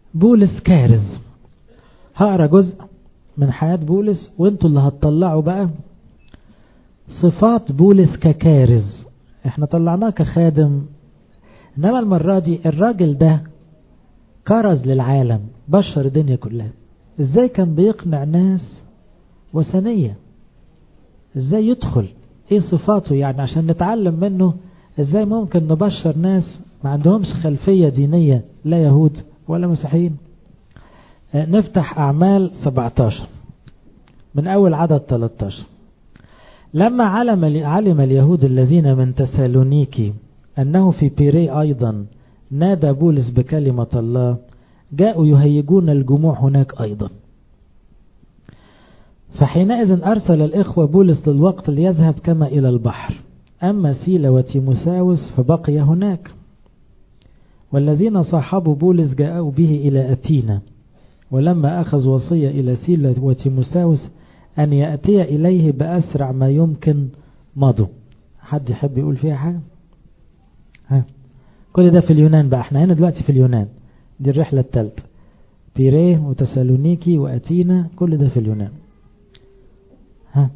بولس كارز هقرا جزء من حياة بولس وانتوا اللي هتطلعوا بقى صفات بولس ككارز احنا طلعناه كخادم انما المرة دي الراجل ده كرز للعالم بشر الدنيا كلها ازاي كان بيقنع ناس وثنية ازاي يدخل ايه صفاته يعني عشان نتعلم منه ازاي ممكن نبشر ناس ما عندهمش خلفية دينية لا يهود ولا مسيحيين نفتح أعمال 17 من أول عدد 13 لما علم, علم اليهود الذين من تسالونيكي أنه في بيري أيضا نادى بولس بكلمة الله جاءوا يهيجون الجموع هناك أيضا فحينئذ أرسل الإخوة بولس للوقت ليذهب كما إلى البحر أما سيلا وتيموساوس فبقي هناك والذين صاحبوا بولس جاءوا به إلى أتينا ولما أخذ وصية إلى سيلا وتيموساوس أن يأتي إليه بأسرع ما يمكن مضوا حد يحب يقول فيها حاجة ها كل ده في اليونان بقى احنا هنا دلوقتي في اليونان دي الرحلة الثالثة بيريه وتسالونيكي وأتينا كل ده في اليونان ها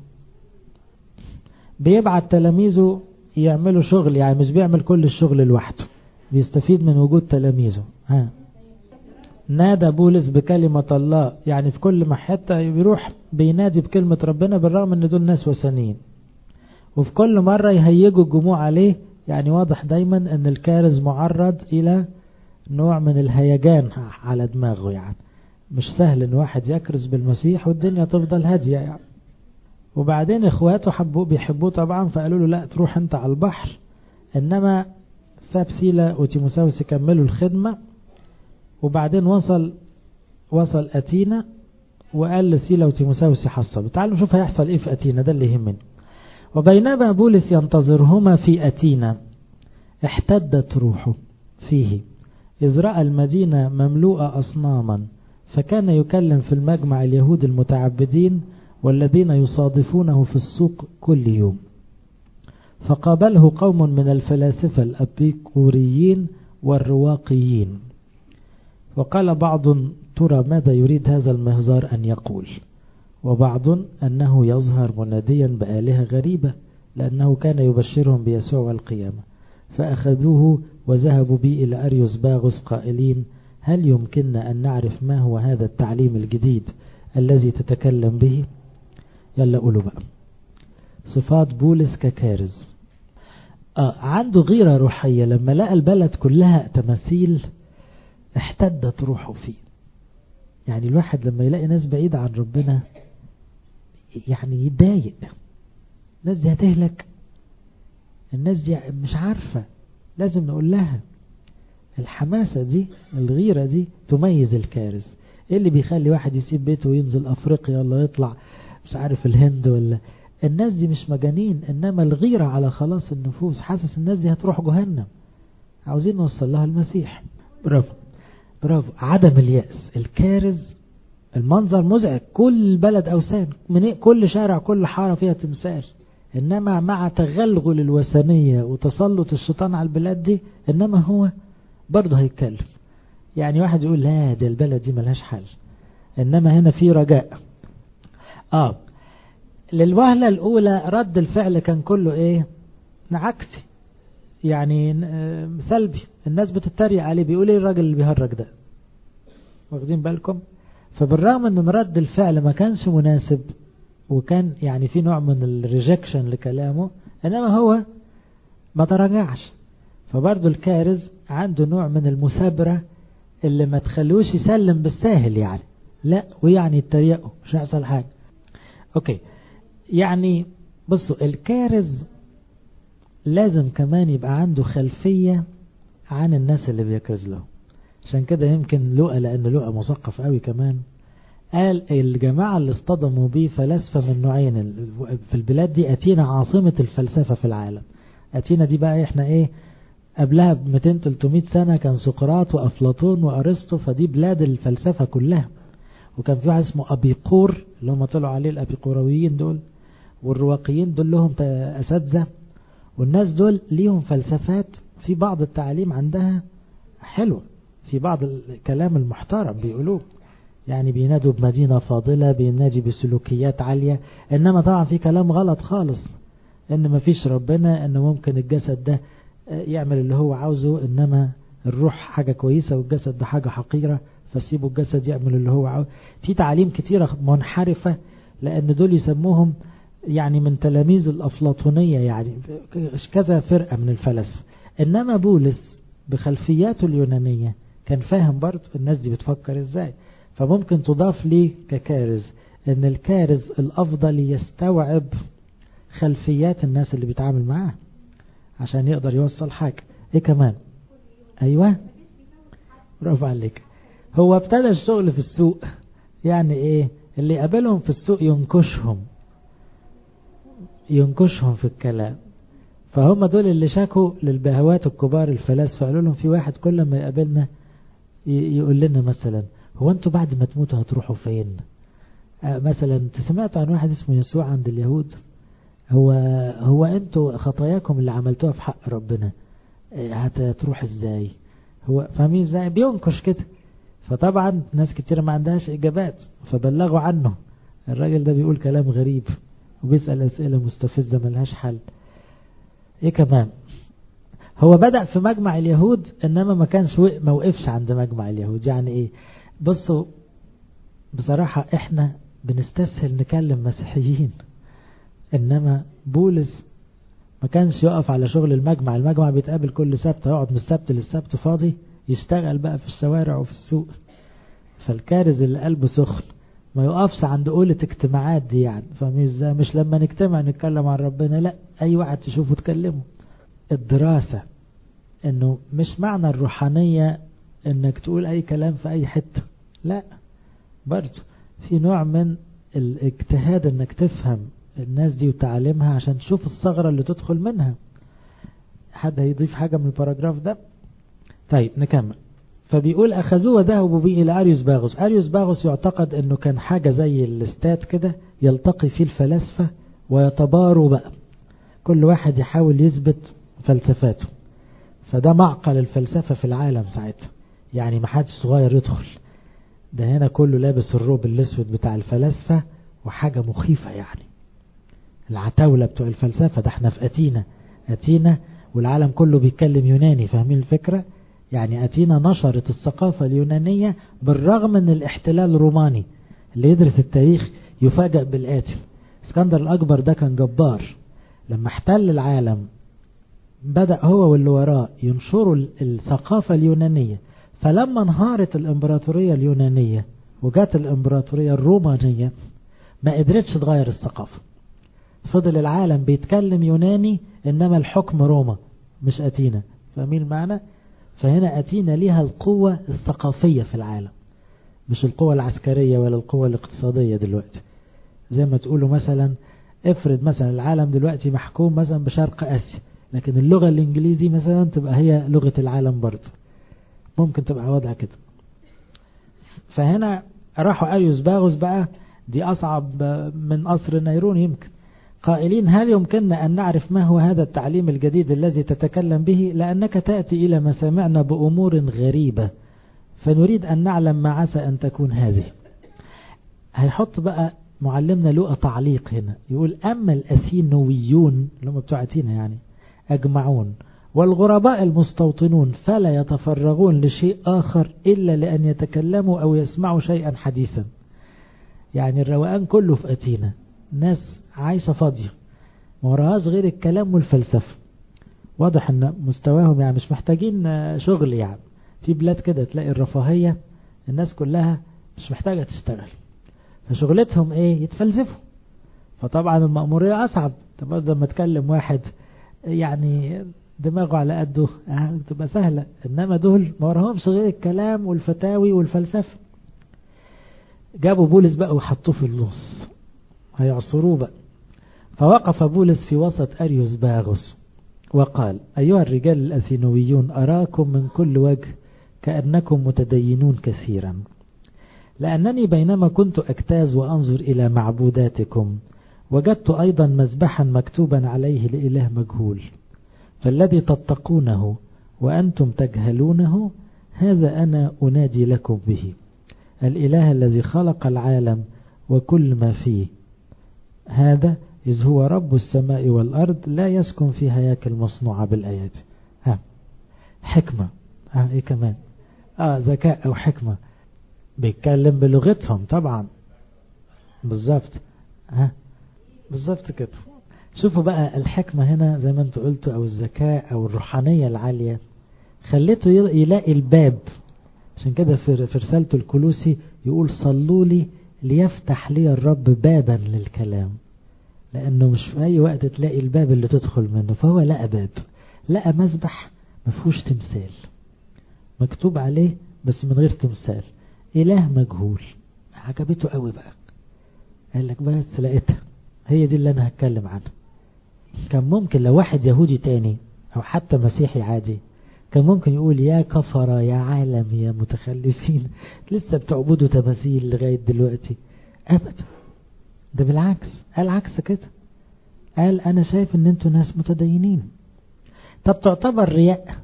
بيبعت تلاميذه يعملوا شغل يعني مش بيعمل كل الشغل لوحده بيستفيد من وجود تلاميذه ها نادى بولس بكلمة الله يعني في كل ما حتى بيروح بينادي بكلمة ربنا بالرغم ان دول ناس وثنيين وفي كل مرة يهيجوا الجموع عليه يعني واضح دايما ان الكارز معرض الى نوع من الهيجان على دماغه يعني مش سهل ان واحد يكرز بالمسيح والدنيا تفضل هادية يعني وبعدين اخواته حبوه بيحبوه طبعا فقالوا له لا تروح انت على البحر انما ساب سيلا وتيموساوس يكملوا الخدمة وبعدين وصل وصل أتينا وقال لسيلا وتيموساوس يحصلوا تعالوا نشوف هيحصل ايه في أتينا ده اللي يهمني وبينما بولس ينتظرهما في أتينا احتدت روحه فيه إذ رأى المدينة مملوءة أصناما فكان يكلم في المجمع اليهود المتعبدين والذين يصادفونه في السوق كل يوم فقابله قوم من الفلاسفة الأبيقوريين والرواقيين وقال بعض ترى ماذا يريد هذا المهزار أن يقول وبعض أنه يظهر مناديا بآلهة غريبة لأنه كان يبشرهم بيسوع والقيامة فأخذوه وذهبوا به إلى أريوس باغوس قائلين هل يمكننا أن نعرف ما هو هذا التعليم الجديد الذي تتكلم به يلا قولوا بقى صفات بولس ككارز آه عنده غيرة روحية لما لقى البلد كلها تماثيل احتدت روحه فيه يعني الواحد لما يلاقي ناس بعيدة عن ربنا يعني يتضايق الناس دي هتهلك الناس دي مش عارفة لازم نقول لها الحماسة دي الغيرة دي تميز الكارث ايه اللي بيخلي واحد يسيب بيته وينزل افريقيا ولا يطلع مش عارف الهند ولا الناس دي مش مجانين انما الغيرة على خلاص النفوس حاسس الناس دي هتروح جهنم عاوزين نوصل لها المسيح برافو برافو عدم اليأس الكارز المنظر مزعج كل بلد أوثان من كل شارع كل حارة فيها تمثال إنما مع تغلغل الوثنية وتسلط الشيطان على البلاد دي إنما هو برضه هيتكلم يعني واحد يقول لا ده البلد دي ملهاش حل إنما هنا في رجاء آه للوهلة الأولى رد الفعل كان كله إيه عكسي يعني سلبي الناس بتتريق عليه بيقول ايه الراجل اللي بيهرج ده واخدين بالكم فبالرغم ان رد الفعل ما كانش مناسب وكان يعني في نوع من الريجكشن لكلامه انما هو ما تراجعش فبرضه الكارز عنده نوع من المثابرة اللي ما تخلوش يسلم بالساهل يعني لا ويعني يتريقوا مش هيحصل حاجة اوكي يعني بصوا الكارز لازم كمان يبقى عنده خلفية عن الناس اللي بيكرز له عشان كده يمكن لقى لأن لقى مثقف قوي كمان قال الجماعة اللي اصطدموا بيه فلاسفة من نوعين في البلاد دي أتينا عاصمة الفلسفة في العالم أتينا دي بقى احنا ايه قبلها ب 200 300 سنة كان سقراط وأفلاطون وأرسطو فدي بلاد الفلسفة كلها وكان في واحد اسمه أبيقور اللي هم طلعوا عليه الأبيقورويين دول والرواقيين دول لهم أساتذة والناس دول ليهم فلسفات في بعض التعاليم عندها حلوة في بعض الكلام المحترم بيقولوه يعني بينادوا بمدينة فاضلة بينادي بسلوكيات عالية إنما طبعا في كلام غلط خالص إن مفيش ربنا إن ممكن الجسد ده يعمل اللي هو عاوزه إنما الروح حاجة كويسة والجسد ده حاجة حقيرة فسيبوا الجسد يعمل اللي هو عاوزه في تعاليم كتيرة منحرفة لأن دول يسموهم يعني من تلاميذ الأفلاطونية يعني كذا فرقة من الفلاسفة إنما بولس بخلفياته اليونانية كان فاهم برضه الناس دي بتفكر ازاي فممكن تضاف ليه ككارز ان الكارز الافضل يستوعب خلفيات الناس اللي بيتعامل معاه عشان يقدر يوصل حاجة ايه كمان ايوه برافو عليك هو ابتدى الشغل في السوق يعني ايه اللي يقابلهم في السوق ينكشهم ينكشهم في الكلام فهم دول اللي شكوا للبهوات الكبار الفلاسفة قالوا لهم في واحد كل ما يقابلنا يقول لنا مثلا هو انتوا بعد ما تموتوا هتروحوا فين آه مثلا سمعتوا عن واحد اسمه يسوع عند اليهود هو هو انتوا خطاياكم اللي عملتوها في حق ربنا آه هتروح ازاي هو فاهمين ازاي بينكش كده فطبعا ناس كتير ما عندهاش اجابات فبلغوا عنه الراجل ده بيقول كلام غريب وبيسأل اسئلة مستفزة ملهاش حل ايه كمان هو بدأ في مجمع اليهود انما ما كانش ما وقفش عند مجمع اليهود يعني ايه بصوا بصراحة احنا بنستسهل نكلم مسيحيين انما بولس ما كانش يقف على شغل المجمع المجمع بيتقابل كل سبت يقعد من السبت للسبت فاضي يشتغل بقى في الشوارع وفي السوق فالكارز اللي قلبه سخن ما يقفش عند قولة اجتماعات دي يعني فمش ازاي مش لما نجتمع نتكلم عن ربنا لا اي واحد تشوفه تكلمه الدراسة انه مش معنى الروحانية انك تقول اي كلام في اي حتة لا برضه في نوع من الاجتهاد انك تفهم الناس دي وتعلمها عشان تشوف الثغرة اللي تدخل منها حد هيضيف حاجة من الباراجراف ده طيب نكمل فبيقول أخذوه وذهبوا به إلى أريوس باغوس أريوس باغوس يعتقد أنه كان حاجة زي الاستاد كده يلتقي فيه الفلاسفة ويتباروا بقى كل واحد يحاول يثبت فلسفاته فده معقل الفلسفة في العالم ساعتها يعني ما حدش صغير يدخل ده هنا كله لابس الروب الاسود بتاع الفلاسفة وحاجة مخيفة يعني العتاولة بتوع الفلسفة ده احنا في أتينا أتينا والعالم كله بيتكلم يوناني فاهمين الفكرة يعني أتينا نشرت الثقافة اليونانية بالرغم من الاحتلال الروماني اللي يدرس التاريخ يفاجأ بالآتي اسكندر الأكبر ده كان جبار لما احتل العالم بدأ هو واللي وراه ينشروا الثقافة اليونانية فلما انهارت الإمبراطورية اليونانية وجات الإمبراطورية الرومانية ما قدرتش تغير الثقافة فضل العالم بيتكلم يوناني إنما الحكم روما مش أتينا فاهمين المعنى فهنا أتينا ليها القوة الثقافية في العالم مش القوة العسكرية ولا القوة الاقتصادية دلوقتي زي ما تقولوا مثلا افرض مثلا العالم دلوقتي محكوم مثلا بشرق آسيا لكن اللغة الإنجليزي مثلا تبقى هي لغة العالم برضه ممكن تبقى وضع كده فهنا راحوا أريوس باغوس بقى دي أصعب من قصر نيرون يمكن قائلين هل يمكننا أن نعرف ما هو هذا التعليم الجديد الذي تتكلم به لأنك تأتي إلى مسامعنا بأمور غريبة فنريد أن نعلم ما عسى أن تكون هذه هيحط بقى معلمنا لقى تعليق هنا يقول أما الأثينويون اللي هم بتوع أثينا يعني أجمعون والغرباء المستوطنون فلا يتفرغون لشيء آخر إلا لأن يتكلموا أو يسمعوا شيئا حديثا يعني الروقان كله في أتينا ناس عايشة فاضية ما وراهاش غير الكلام والفلسفة واضح ان مستواهم يعني مش محتاجين شغل يعني في بلاد كده تلاقي الرفاهية الناس كلها مش محتاجة تشتغل فشغلتهم ايه يتفلسفوا فطبعا المأمورية أصعب طب لما تكلم واحد يعني دماغه على قده آه تبقى سهلة إنما دول ما وراهمش غير الكلام والفتاوي والفلسفة جابوا بولس بقى وحطوه في النص هيعصروه بقى فوقف بولس في وسط أريوس باغوس وقال أيها الرجال الأثينويون أراكم من كل وجه كأنكم متدينون كثيرا لأنني بينما كنت أجتاز وأنظر إلى معبوداتكم وجدت أيضا مذبحا مكتوبا عليه لإله مجهول فالذي تتقونه وأنتم تجهلونه هذا أنا أنادي لكم به الإله الذي خلق العالم وكل ما فيه هذا إذ هو رب السماء والأرض لا يسكن في هياكل مصنوعة بالآيات ها حكمة ها إيه كمان آه ذكاء أو حكمة بيتكلم بلغتهم طبعا بالظبط ها بالظبط كده شوفوا بقى الحكمة هنا زي ما انت قلت أو الذكاء أو الروحانية العالية خليته يلاقي الباب عشان كده في رسالته الكلوسي يقول صلوا لي ليفتح لي الرب بابا للكلام لأنه مش في أي وقت تلاقي الباب اللي تدخل منه فهو لقى باب لقى مسبح مفهوش تمثال مكتوب عليه بس من غير تمثال إله مجهول عجبته قوي بقى قال لك بس لقيتها هي دي اللي أنا هتكلم عنها كان ممكن لو واحد يهودي تاني أو حتى مسيحي عادي كان ممكن يقول يا كفر يا عالم يا متخلفين لسه بتعبدوا تماثيل لغاية دلوقتي أبدا ده بالعكس قال عكس كده قال أنا شايف إن أنتوا ناس متدينين طب تعتبر رياء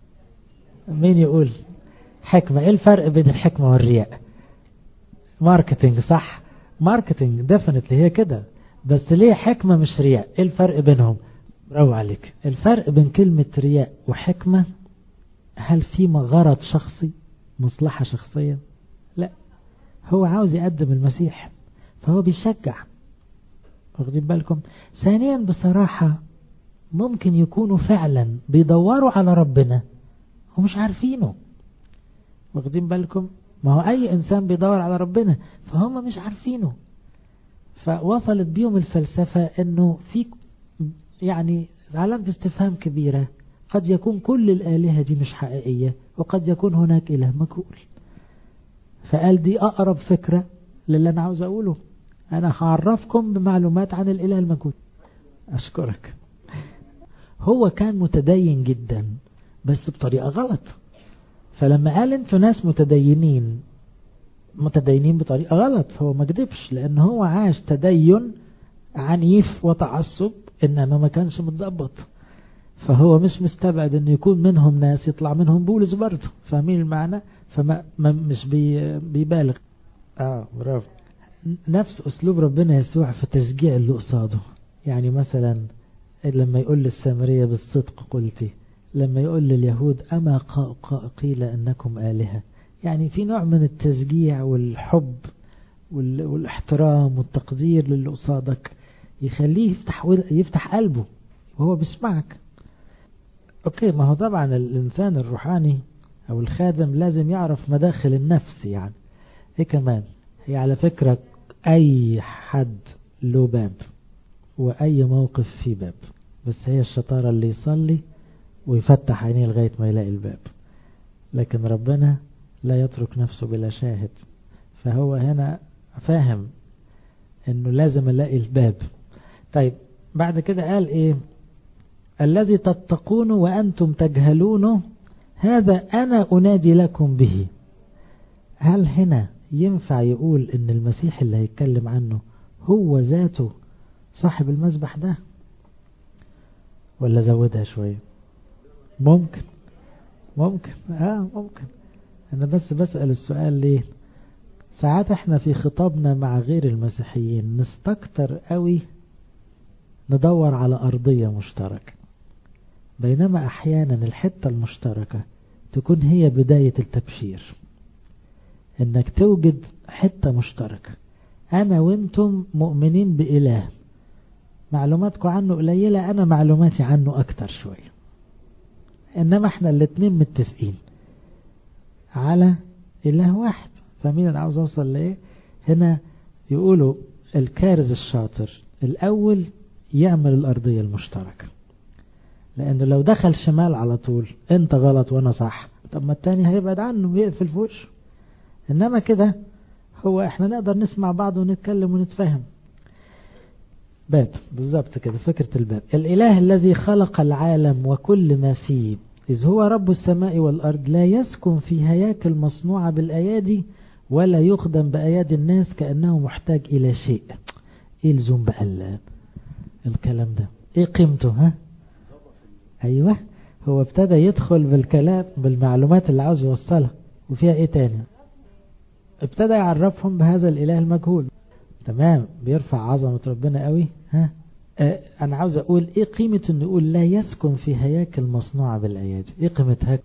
مين يقول حكمة إيه الفرق بين الحكمة والرياء ماركتينج صح ماركتينج ديفنتلي هي كده بس ليه حكمة مش رياء إيه الفرق بينهم برافو عليك الفرق بين كلمة رياء وحكمة هل في غرض شخصي مصلحة شخصية لا هو عاوز يقدم المسيح فهو بيشجع واخدين بالكم ثانيا بصراحة ممكن يكونوا فعلا بيدوروا على ربنا ومش عارفينه واخدين بالكم ما هو أي إنسان بيدور على ربنا فهم مش عارفينه فوصلت بيهم الفلسفة أنه في يعني علامة استفهام كبيرة قد يكون كل الآلهة دي مش حقيقية وقد يكون هناك إله مجهول فقال دي أقرب فكرة للي أنا عاوز أقوله أنا هعرفكم بمعلومات عن الإله المجهول أشكرك هو كان متدين جدا بس بطريقة غلط فلما قال انتوا ناس متدينين متدينين بطريقة غلط هو ما كدبش لأن هو عاش تدين عنيف وتعصب إنما ما كانش متضبط فهو مش مستبعد انه يكون منهم ناس يطلع منهم بولس برضه فاهمين المعنى فما ما مش بي بيبالغ اه برافو نفس اسلوب ربنا يسوع في تشجيع اللي قصاده يعني مثلا لما يقول للسامرية بالصدق قلتي لما يقول لليهود أما قيل أنكم آلهة يعني في نوع من التشجيع والحب والاحترام والتقدير للي قصادك يخليه يفتح يفتح قلبه وهو بيسمعك اوكي ما هو طبعا الانسان الروحاني او الخادم لازم يعرف مداخل النفس يعني ايه كمان هي على فكرة اي حد له باب واي موقف فيه باب بس هي الشطارة اللي يصلي ويفتح عينيه لغاية ما يلاقي الباب لكن ربنا لا يترك نفسه بلا شاهد فهو هنا فاهم انه لازم الاقي الباب طيب بعد كده قال ايه الذي تتقون وأنتم تجهلونه هذا أنا أنادي لكم به هل هنا ينفع يقول ان المسيح اللي هيتكلم عنه هو ذاته صاحب المذبح ده ولا زودها شوية ممكن ممكن اه ممكن انا بس بسأل السؤال ليه ساعات احنا في خطابنا مع غير المسيحيين نستكتر قوي ندور على أرضية مشتركة بينما أحيانا الحتة المشتركة تكون هي بداية التبشير انك توجد حتة مشتركة انا وانتم مؤمنين بإله معلوماتكم عنه قليلة انا معلوماتي عنه اكتر شوية انما احنا الاتنين متفقين على اله واحد فمين انا عاوز اوصل لايه هنا يقولوا الكارز الشاطر الاول يعمل الارضية المشتركة لانه لو دخل شمال على طول انت غلط وانا صح طب ما التاني هيبعد عنه ويقفل في وشه انما كده هو احنا نقدر نسمع بعض ونتكلم ونتفهم باب بالظبط كده فكرة الباب الإله الذي خلق العالم وكل ما فيه إذ هو رب السماء والأرض لا يسكن في هياكل مصنوعة بالأيادي ولا يخدم بأيادي الناس كأنه محتاج إلى شيء إيه لزوم بقى الكلام ده إيه قيمته ها أيوة هو ابتدى يدخل بالكلام بالمعلومات اللي عاوز يوصلها وفيها ايه تاني ابتدى يعرفهم بهذا الاله المجهول تمام بيرفع عظمة ربنا قوي ها اه انا عاوز اقول ايه قيمة انه يقول لا يسكن في هياكل مصنوعة بالايادي ايه قيمتها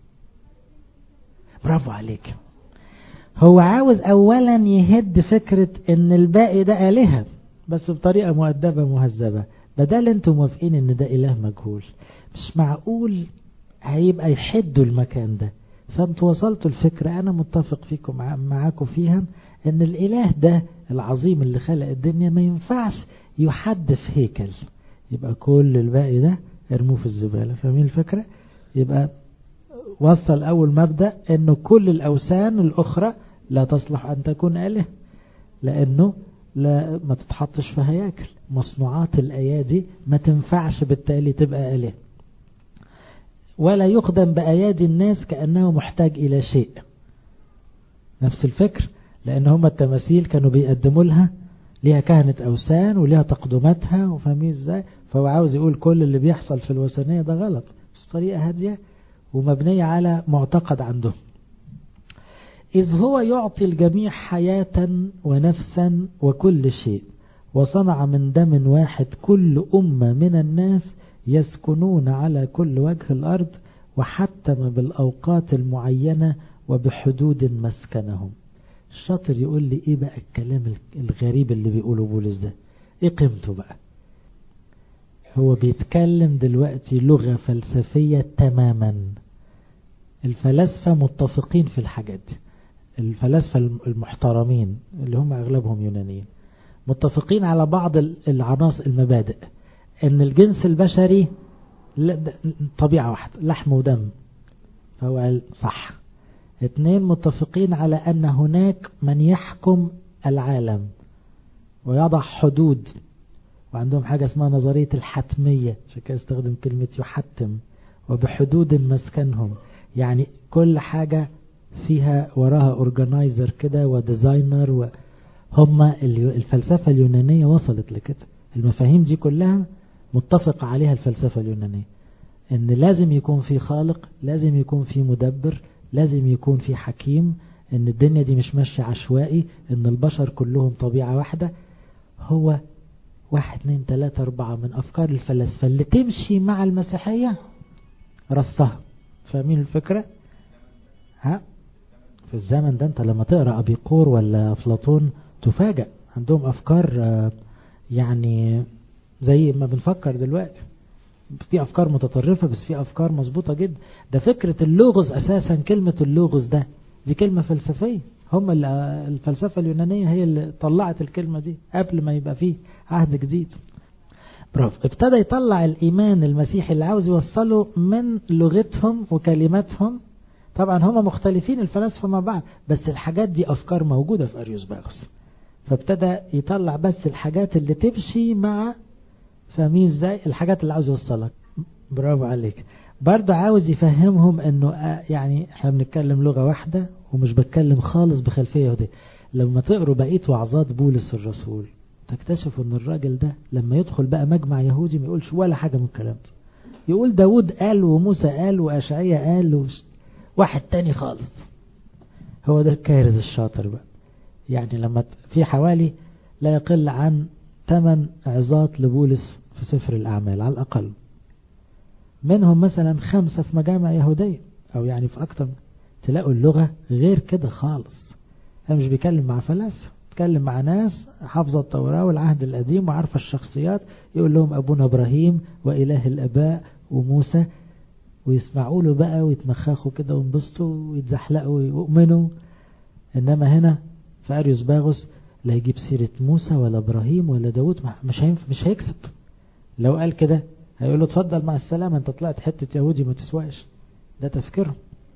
برافو عليك هو عاوز اولا يهد فكرة ان الباقي ده الهة بس بطريقة مؤدبة مهذبة بدل انتم موافقين ان ده اله مجهول مش معقول هيبقى يحدوا المكان ده فانتوا وصلتوا الفكرة انا متفق فيكم معاكم فيها ان الاله ده العظيم اللي خلق الدنيا ما ينفعش يحد في هيكل يبقى كل الباقي ده ارموه في الزبالة فاهمين الفكرة يبقى وصل اول مبدأ انه كل الاوثان الاخرى لا تصلح ان تكون اله لانه لا ما تتحطش في هياكل مصنوعات الايادي ما تنفعش بالتالي تبقى اله ولا يخدم بأيادي الناس كأنه محتاج إلى شيء نفس الفكر لأن هم التماثيل كانوا بيقدموا لها ليها كهنة أوثان وليها تقدماتها وفاهمين ازاي فهو عاوز يقول كل اللي بيحصل في الوثنية ده غلط بس طريقة هادية ومبنية على معتقد عندهم إذ هو يعطي الجميع حياة ونفسا وكل شيء وصنع من دم واحد كل أمة من الناس يسكنون على كل وجه الأرض وحتم بالأوقات المعينة وبحدود مسكنهم الشاطر يقول لي ايه بقى الكلام الغريب اللي بيقوله بولس ده ايه قيمته بقى هو بيتكلم دلوقتي لغة فلسفية تماما الفلاسفة متفقين في الحاجات دي الفلاسفة المحترمين اللي هم اغلبهم يونانيين متفقين على بعض العناصر المبادئ ان الجنس البشري طبيعة واحدة لحم ودم فهو قال صح اثنين متفقين على ان هناك من يحكم العالم ويضع حدود وعندهم حاجة اسمها نظرية الحتمية عشان كده استخدم كلمة يحتم وبحدود مسكنهم يعني كل حاجة فيها وراها اورجنايزر كده وديزاينر وهم الفلسفة اليونانية وصلت لكده المفاهيم دي كلها متفق عليها الفلسفة اليونانية ان لازم يكون في خالق لازم يكون في مدبر لازم يكون في حكيم ان الدنيا دي مش ماشية عشوائي ان البشر كلهم طبيعة واحدة هو واحد اتنين تلاتة اربعة من افكار الفلاسفة اللي تمشي مع المسيحية رصها فاهمين الفكرة ها في الزمن ده انت لما تقرأ ابيقور ولا افلاطون تفاجأ عندهم افكار يعني زي ما بنفكر دلوقتي في افكار متطرفة بس في افكار مظبوطة جدا ده فكرة اللوغوس اساسا كلمة اللوغوس ده دي كلمة فلسفية هم الفلسفة اليونانية هي اللي طلعت الكلمة دي قبل ما يبقى فيه عهد جديد برافو ابتدى يطلع الايمان المسيحي اللي عاوز يوصله من لغتهم وكلماتهم طبعا هم مختلفين الفلاسفة مع بعض بس الحاجات دي افكار موجودة في اريوس باغوس فابتدى يطلع بس الحاجات اللي تمشي مع فاهمين ازاي الحاجات اللي عاوز يوصلك برافو عليك برضه عاوز يفهمهم انه يعني احنا بنتكلم لغة واحدة ومش بتكلم خالص بخلفية يهودية لما تقروا بقية وعظات بولس الرسول تكتشفوا ان الراجل ده لما يدخل بقى مجمع يهودي ما يقولش ولا حاجة من الكلام ده يقول داود قال وموسى قال واشعياء قال وش... واحد تاني خالص هو ده الكارث الشاطر بقى يعني لما في حوالي لا يقل عن ثمان عظات لبولس في سفر الأعمال على الأقل منهم مثلا خمسة في مجامع يهودية أو يعني في أكتر تلاقوا اللغة غير كده خالص أنا مش بيكلم مع فلاسفة بيتكلم مع ناس حافظة التوراة والعهد القديم وعارفة الشخصيات يقول لهم أبونا إبراهيم وإله الأباء وموسى ويسمعوا له بقى ويتمخخوا كده وينبسطوا ويتزحلقوا ويؤمنوا إنما هنا في أريوس باغوس لا يجيب سيرة موسى ولا إبراهيم ولا داود مش هينفع مش هيكسب لو قال كده هيقول له اتفضل مع السلامة انت طلعت حتة يهودي ما تسواش ده تفكيرهم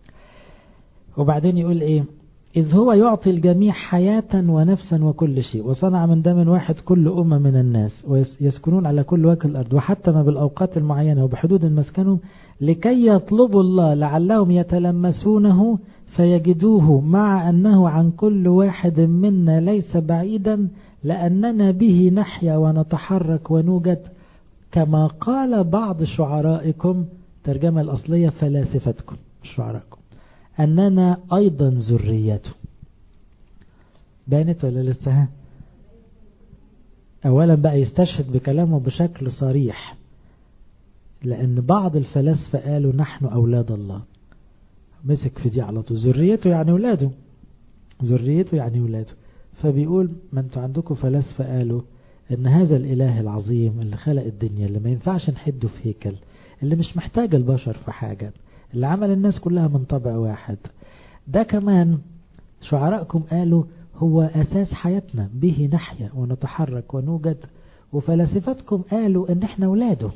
وبعدين يقول ايه إذ هو يعطي الجميع حياة ونفسا وكل شيء وصنع من دم واحد كل أمة من الناس ويسكنون على كل وجه الأرض وحتم بالأوقات المعينة وبحدود مسكنهم لكي يطلبوا الله لعلهم يتلمسونه فيجدوه مع أنه عن كل واحد منا ليس بعيدا لأننا به نحيا ونتحرك ونوجد كما قال بعض شعرائكم الترجمة الأصلية فلاسفتكم شعراءكم أننا أيضا ذريته بانت ولا لسه أولا بقى يستشهد بكلامه بشكل صريح لأن بعض الفلاسفة قالوا نحن أولاد الله مسك في دي على طول ذريته يعني ولاده ذريته يعني ولاده فبيقول ما انتوا عندكم فلاسفة قالوا ان هذا الاله العظيم اللي خلق الدنيا اللي ما ينفعش نحده في هيكل اللي مش محتاج البشر في حاجة اللي عمل الناس كلها من طبع واحد ده كمان شعراءكم قالوا هو أساس حياتنا به نحيا ونتحرك ونوجد وفلاسفتكم قالوا ان احنا ولاده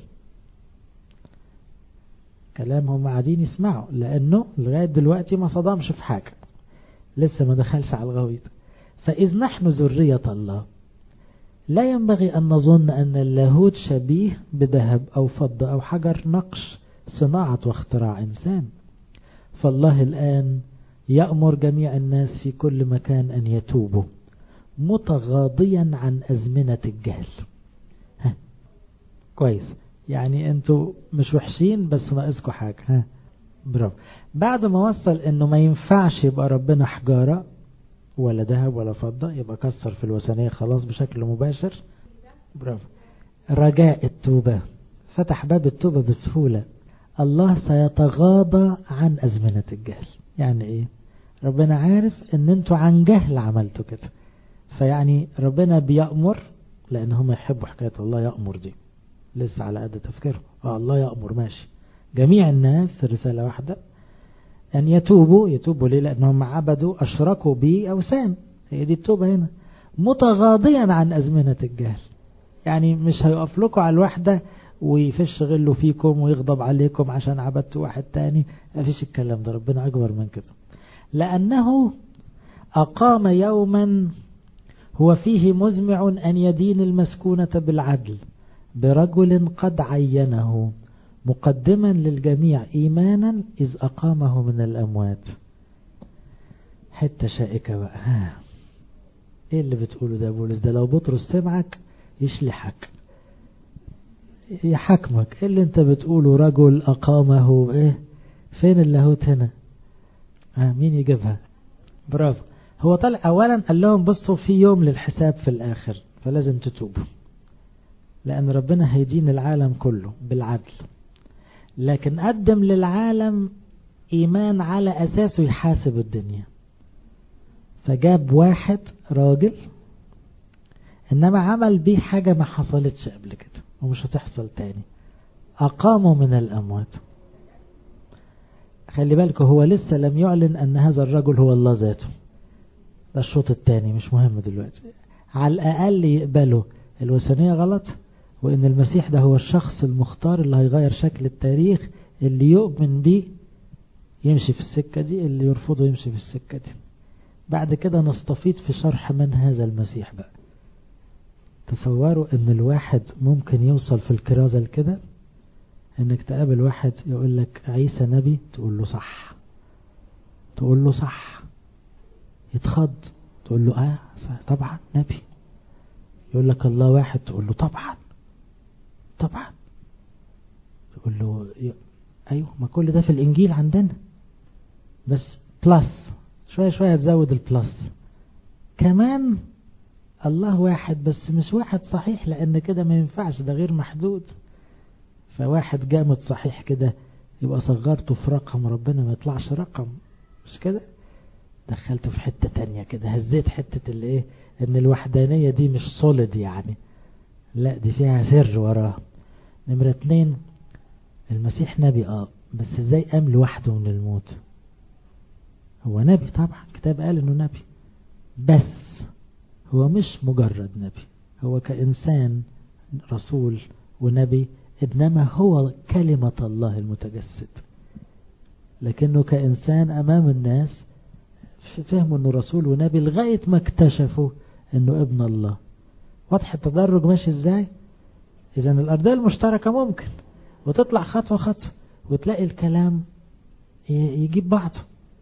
كلام هم قاعدين يسمعوا لانه لغاية دلوقتي ما صدمش في حاجة لسه ما دخلش على الغويط فإذ نحن ذرية الله لا ينبغي أن نظن أن اللاهوت شبيه بذهب أو فضة أو حجر نقش صناعة واختراع إنسان فالله الآن يأمر جميع الناس في كل مكان أن يتوبوا متغاضيا عن أزمنة الجهل ها. كويس يعني انتوا مش وحشين بس ناقصكم حاجة ها برافو بعد ما وصل انه ما ينفعش يبقى ربنا حجارة ولا ذهب ولا فضة يبقى كسر في الوثنية خلاص بشكل مباشر برافو رجاء التوبة فتح باب التوبة بسهولة الله سيتغاضى عن أزمنة الجهل يعني ايه ربنا عارف ان انتوا عن جهل عملتوا كده فيعني ربنا بيأمر لان هم يحبوا حكاية الله يأمر دي لسه على قد تفكيرهم اه الله يأمر ماشي جميع الناس رسالة واحدة أن يتوبوا يتوبوا ليه لأنهم عبدوا أشركوا بي أوثان هي دي التوبة هنا متغاضيا عن أزمنة الجهل يعني مش هيقف لكم على الوحدة ويفش غله فيكم ويغضب عليكم عشان عبدتوا واحد تاني مفيش الكلام ده ربنا أكبر من كده لأنه أقام يوما هو فيه مزمع أن يدين المسكونة بالعدل برجل قد عينه مقدما للجميع إيمانا إذ أقامه من الأموات حتة شائكة بقى ها. إيه اللي بتقوله ده بولس ده لو بطرس سمعك يشلحك يحكمك إيه اللي انت بتقوله رجل أقامه إيه فين اللاهوت هنا ها مين يجيبها برافو هو طلع أولا قال لهم بصوا في يوم للحساب في الآخر فلازم تتوبوا لأن ربنا هيدين العالم كله بالعدل لكن قدم للعالم إيمان على أساسه يحاسب الدنيا فجاب واحد راجل إنما عمل بيه حاجة ما حصلتش قبل كده ومش هتحصل تاني أقاموا من الأموات خلي بالكم هو لسه لم يعلن أن هذا الرجل هو الله ذاته ده الشوط التاني مش مهم دلوقتي على الأقل يقبلوا الوثنية غلط وإن المسيح ده هو الشخص المختار اللي هيغير شكل التاريخ اللي يؤمن بيه يمشي في السكة دي اللي يرفضه يمشي في السكة دي بعد كده نستفيد في شرح من هذا المسيح بقى تصوروا ان الواحد ممكن يوصل في الكرازة لكده انك تقابل واحد يقول لك عيسى نبي تقول له صح تقول له صح يتخض تقول له اه طبعا نبي يقول لك الله واحد تقول له طبعا طبعا تقول له ايوه ما كل ده في الانجيل عندنا بس بلس شوية شوية تزود البلس كمان الله واحد بس مش واحد صحيح لان كده ما ينفعش ده غير محدود فواحد جامد صحيح كده يبقى صغرته في رقم ربنا ما يطلعش رقم مش كده دخلته في حتة تانية كده هزيت حتة اللي ايه ان الوحدانية دي مش سوليد يعني لا دي فيها سر وراها نمرة اتنين المسيح نبي اه بس ازاي قام لوحده من الموت هو نبي طبعا الكتاب قال انه نبي بس هو مش مجرد نبي هو كإنسان رسول ونبي إنما هو كلمة الله المتجسد لكنه كإنسان أمام الناس فهموا أنه رسول ونبي لغاية ما اكتشفوا أنه ابن الله واضح التدرج ماشي ازاي إذا الأرضية المشتركة ممكن وتطلع خطوة خطوة وتلاقي الكلام يجيب بعضه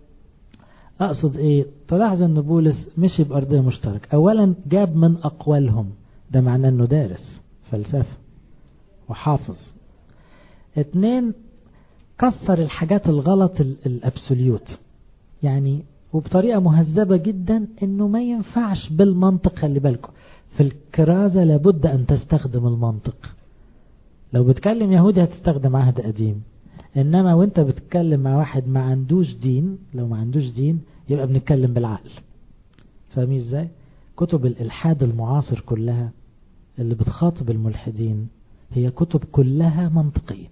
أقصد إيه تلاحظ أن بولس مشي بأرضية مشتركة أولا جاب من أقوالهم ده معناه أنه دارس فلسفة وحافظ اتنين كسر الحاجات الغلط الابسوليوت يعني وبطريقة مهذبة جدا انه ما ينفعش بالمنطق خلي بالكم في الكرازة لابد ان تستخدم المنطق لو بتكلم يهودي هتستخدم عهد قديم انما وانت بتتكلم مع واحد ما عندوش دين لو ما عندوش دين يبقى بنتكلم بالعقل فاهمين ازاي كتب الالحاد المعاصر كلها اللي بتخاطب الملحدين هي كتب كلها منطقية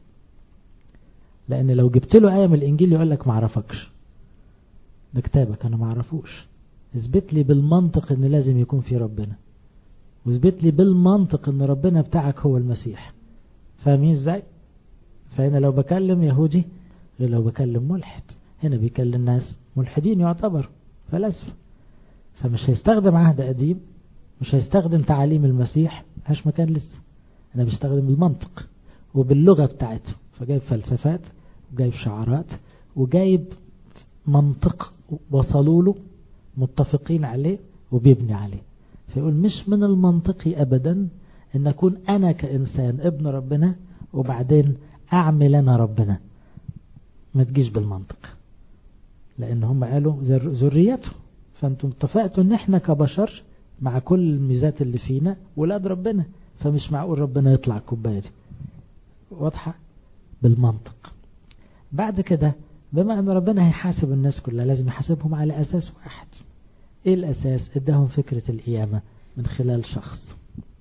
لان لو جبت له آية من الانجيل يقول لك ما اعرفكش ده كتابك انا ما اعرفوش اثبت لي بالمنطق ان لازم يكون في ربنا واثبت لي بالمنطق ان ربنا بتاعك هو المسيح فاهمين ازاي فهنا لو بكلم يهودي غير لو بكلم ملحد هنا بيكلم ناس ملحدين يعتبر فلاسفة فمش هيستخدم عهد قديم مش هيستخدم تعاليم المسيح ملهاش مكان لسه انا بيستخدم المنطق وباللغة بتاعته فجايب فلسفات وجايب شعارات وجايب منطق وصلوا له متفقين عليه وبيبني عليه فيقول مش من المنطقي ابدا ان اكون انا كانسان ابن ربنا وبعدين اعمل انا ربنا ما تجيش بالمنطق لان هم قالوا ذريته فانتم اتفقتوا ان احنا كبشر مع كل الميزات اللي فينا ولاد ربنا فمش معقول ربنا يطلع الكوبايه دي واضحه بالمنطق بعد كده بما ان ربنا هيحاسب الناس كلها لازم يحاسبهم على اساس واحد ايه الاساس اداهم فكرة القيامة من خلال شخص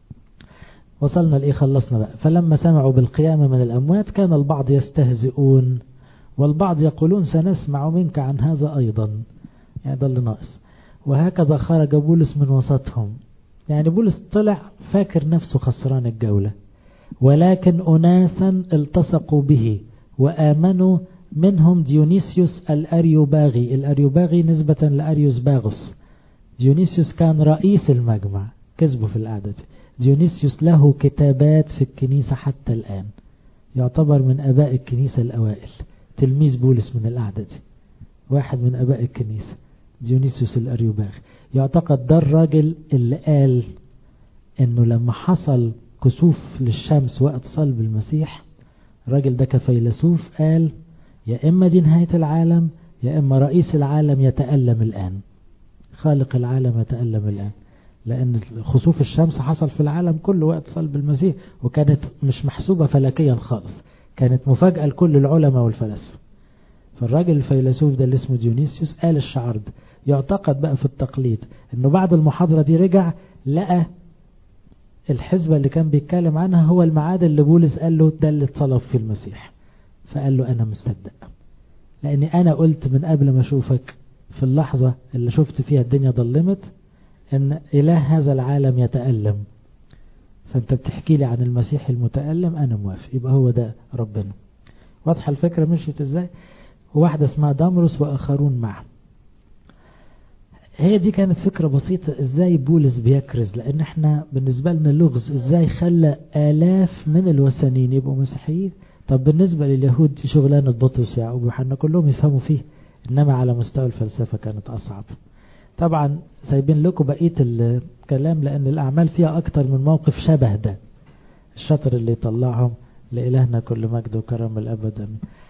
وصلنا لايه خلصنا بقى فلما سمعوا بالقيامة من الاموات كان البعض يستهزئون والبعض يقولون سنسمع منك عن هذا ايضا يعني ده اللي ناقص وهكذا خرج بولس من وسطهم يعني بولس طلع فاكر نفسه خسران الجولة ولكن أناسا التصقوا به وآمنوا منهم ديونيسيوس الأريوباغي الأريوباغي نسبة لأريوس باغوس ديونيسيوس كان رئيس المجمع كذبوا في القعدة دي ديونيسيوس له كتابات في الكنيسة حتى الآن يعتبر من أباء الكنيسة الأوائل تلميذ بولس من القعدة دي واحد من أباء الكنيسة ديونيسيوس الأريوباغي يعتقد ده الراجل اللي قال انه لما حصل كسوف للشمس وقت صلب المسيح الراجل ده كفيلسوف قال يا إما دي نهاية العالم يا إما رئيس العالم يتألم الآن خالق العالم يتألم الآن لأن خسوف الشمس حصل في العالم كله وقت صلب المسيح وكانت مش محسوبة فلكيا خالص كانت مفاجأة لكل العلماء والفلاسفة فالراجل الفيلسوف ده اللي اسمه ديونيسيوس قال الشعر ده يعتقد بقى في التقليد انه بعد المحاضرة دي رجع لقى الحزبة اللي كان بيتكلم عنها هو الميعاد اللي بولس قال له ده اللي اتصلب في المسيح فقال له أنا مصدق لأني أنا قلت من قبل ما أشوفك في اللحظة اللي شفت فيها الدنيا ضلمت أن إله هذا العالم يتألم فأنت بتحكي لي عن المسيح المتألم أنا موافق يبقى هو ده ربنا واضحة الفكرة مشيت إزاي واحدة اسمها دامروس وآخرون معه هي دي كانت فكرة بسيطة ازاي بولس بيكرز لان احنا بالنسبة لنا لغز ازاي خلى الاف من الوثنيين يبقوا مسيحيين طب بالنسبة لليهود دي شغلانة بطرس يعقوب وحنا كلهم يفهموا فيه انما على مستوى الفلسفة كانت اصعب طبعا سايبين لكم بقية الكلام لان الاعمال فيها اكتر من موقف شبه ده الشطر اللي يطلعهم لإلهنا كل مجد وكرم الأبد أمين